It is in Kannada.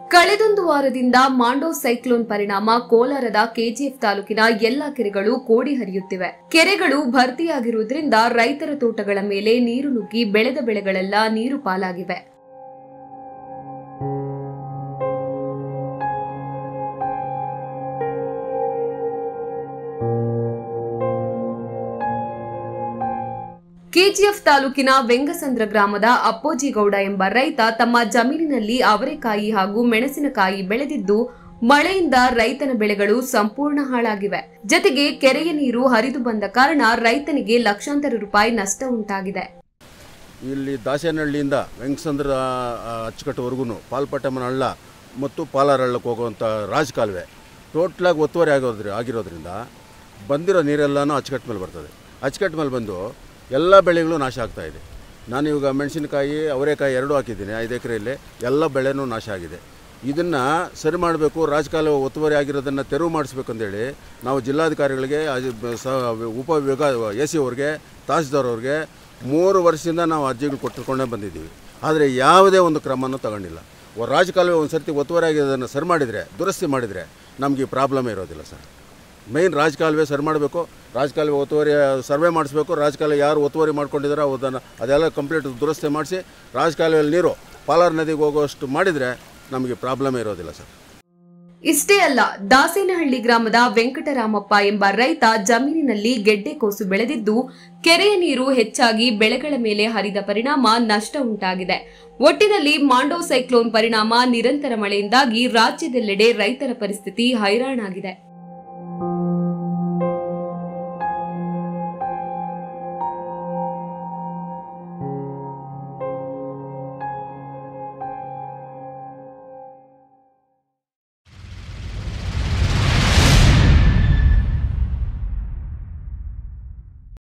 ಕಳೆದೊಂದು ವಾರದಿಂದ ಮಾಂಡೋ ಸೈಕ್ಲೋನ್ ಪರಿಣಾಮ ಕೋಲಾರದ ಕೆಜಿಎಫ್ ತಾಲೂಕಿನ ಎಲ್ಲಾ ಕೆರೆಗಳು ಕೋಡಿ ಹರಿಯುತ್ತಿವೆ ಕೆರೆಗಳು ಭರ್ತಿಯಾಗಿರುವುದರಿಂದ ರೈತರ ತೋಟಗಳ ಮೇಲೆ ನೀರು ನುಗ್ಗಿ ಬೆಳೆದ ಬೆಳೆಗಳೆಲ್ಲ ನೀರು ಪಾಲಾಗಿವೆ ಕೆಜಿಎಫ್ ತಾಲೂಕಿನ ವೆಂಗಸಂದ್ರ ಗ್ರಾಮದ ಅಪ್ಪೋಜಿಗೌಡ ಎಂಬ ರೈತ ತಮ್ಮ ಜಮೀನಿನಲ್ಲಿ ಅವರೆಕಾಯಿ ಹಾಗೂ ಮೆಣಸಿನಕಾಯಿ ಬೆಳೆದಿದ್ದು ಮಳೆಯಿಂದ ರೈತನ ಬೆಳೆಗಳು ಸಂಪೂರ್ಣ ಹಾಳಾಗಿವೆ ಜತೆಗೆ ಕೆರೆಯ ನೀರು ಹರಿದು ಬಂದ ಕಾರಣ ರೈತನಿಗೆ ಲಕ್ಷಾಂತರ ರೂಪಾಯಿ ನಷ್ಟ ಉಂಟಾಗಿದೆ ಇಲ್ಲಿ ದಾಸೇನಹಳ್ಳಿಯಿಂದ ವೆಂಕಸಂದ್ರ ಅಚ್ಚುಕಟ್ಟುವರೆಗೂ ಪಾಲ್ಪಟ್ಟಮ್ಮನ ಹಳ್ಳ ಮತ್ತು ಪಾಲಾರಳ್ಳಕ್ಕೆ ಹೋಗುವಂಥ ರಾಜಕಾಲುವೆ ಟೋಟ್ಲಾಗಿ ಒತ್ತುವರಿ ಆಗೋದ್ರಿ ಆಗಿರೋದ್ರಿಂದ ಬಂದಿರೋ ನೀರೆಲ್ಲನೂ ಅಚ್ಚುಕಟ್ಟು ಮೇಲೆ ಬರ್ತದೆ ಅಚ್ಚುಕಟ್ಟು ಮೇಲೆ ಬಂದು ಎಲ್ಲ ಬೆಳೆಗಳು ನಾಶ ಆಗ್ತಾ ಇದೆ ನಾನು ಇವಾಗ ಮೆಣಸಿನಕಾಯಿ ಅವರೆಕಾಯಿ ಎರಡೂ ಹಾಕಿದ್ದೀನಿ ಐದು ಎಕರೆಯಲ್ಲಿ ಎಲ್ಲ ಬೆಳೆನೂ ನಾಶ ಆಗಿದೆ ಇದನ್ನು ಸರಿ ಮಾಡಬೇಕು ರಾಜಕಾಲುವೆ ಒತ್ತುವರಿ ಆಗಿರೋದನ್ನು ತೆರವು ಮಾಡಿಸ್ಬೇಕು ಅಂತೇಳಿ ನಾವು ಜಿಲ್ಲಾಧಿಕಾರಿಗಳಿಗೆ ಅಜ್- ಬ- ಸ ಉಪ ವಿಭಾಗ ಎ ಸಿ ಅವ್ರಿಗೆ ತಹಸೀಲ್ದಾರ್ ಅವ್ರಿಗೆ ಮೂರು ವರ್ಷದಿಂದ ನಾವು ಅರ್ಜಿಗಳು ಕೊಟ್ಟುಕೊಂಡೇ ಬಂದಿದ್ದೀವಿ ಆದರೆ ಯಾವುದೇ ಒಂದು ಕ್ರಮನೂ ತಗೊಂಡಿಲ್ಲ ಒ- ರಾಜಕಾಲುವೆ ಒಂದು ಸರ್ತಿ ಒತ್ತುವರಿ ಆಗಿರೋದನ್ನು ಸರಿ ಮಾಡಿದರೆ ದುರಸ್ತಿ ಮಾಡಿದರೆ ನಮಗೆ ಈ ಪ್ರಾಬ್ಲಮ್ ಇರೋದಿಲ್ಲ ಸರ್ ಮೈನ್ ರಾಜಕಾಲುವೆ ಸರಿ ಮಾಡಬೇಕು ರಾಜಕಾಲುವೆ ಒತ್ತುವರಿ ಸರ್ವೆ ಮಾಡಿಸ್ಬೇಕು ರಾಜಕಾಲುವೆ ಯಾರು ಒತ್ತುವರಿ ಮಾಡ್ಕೊಂಡಿದ್ದಾರೋ ಅದನ್ನು ಅದೆಲ್ಲ ಕಂಪ್ಲೀಟ್ ದುರಸ್ತಿ ಮಾಡಿಸಿ ರಾಜಕಾಲುವೆಯಲ್ಲಿ ನೀರು ಪಾಲಾರ್ ನದಿಗೆ ಹೋಗುವಷ್ಟು ಮಾಡಿದರೆ ನಮಗೆ ಪ್ರಾಬ್ಲಮ್ ಇರೋದಿಲ್ಲ ಸರ್ ಇಷ್ಟೇ ಅಲ್ಲ ದಾಸೇನಹಳ್ಳಿ ಗ್ರಾಮದ ವೆಂಕಟರಾಮಪ್ಪ ಎಂಬ ರೈತ ಜಮೀನಿನಲ್ಲಿ ಗೆಡ್ಡೆಕೋಸು ಬೆಳೆದಿದ್ದು ಕೆರೆಯ ನೀರು ಹೆಚ್ಚಾಗಿ ಬೆಳೆಗಳ ಮೇಲೆ ಹರಿದ ಪರಿಣಾಮ ನಷ್ಟ ಉಂಟಾಗಿದೆ ಒಟ್ಟಿನಲ್ಲಿ ಮಾಂಡೋ ಸೈಕ್ಲೋನ್ ಪರಿಣಾಮ ನಿರಂತರ ಮಳೆಯಿಂದಾಗಿ ರಾಜ್ಯದೆಲ್ಲೆಡೆ ರೈತರ ಪರಿಸ್ಥಿತಿ ಹೈರಾಣಾಗಿದೆ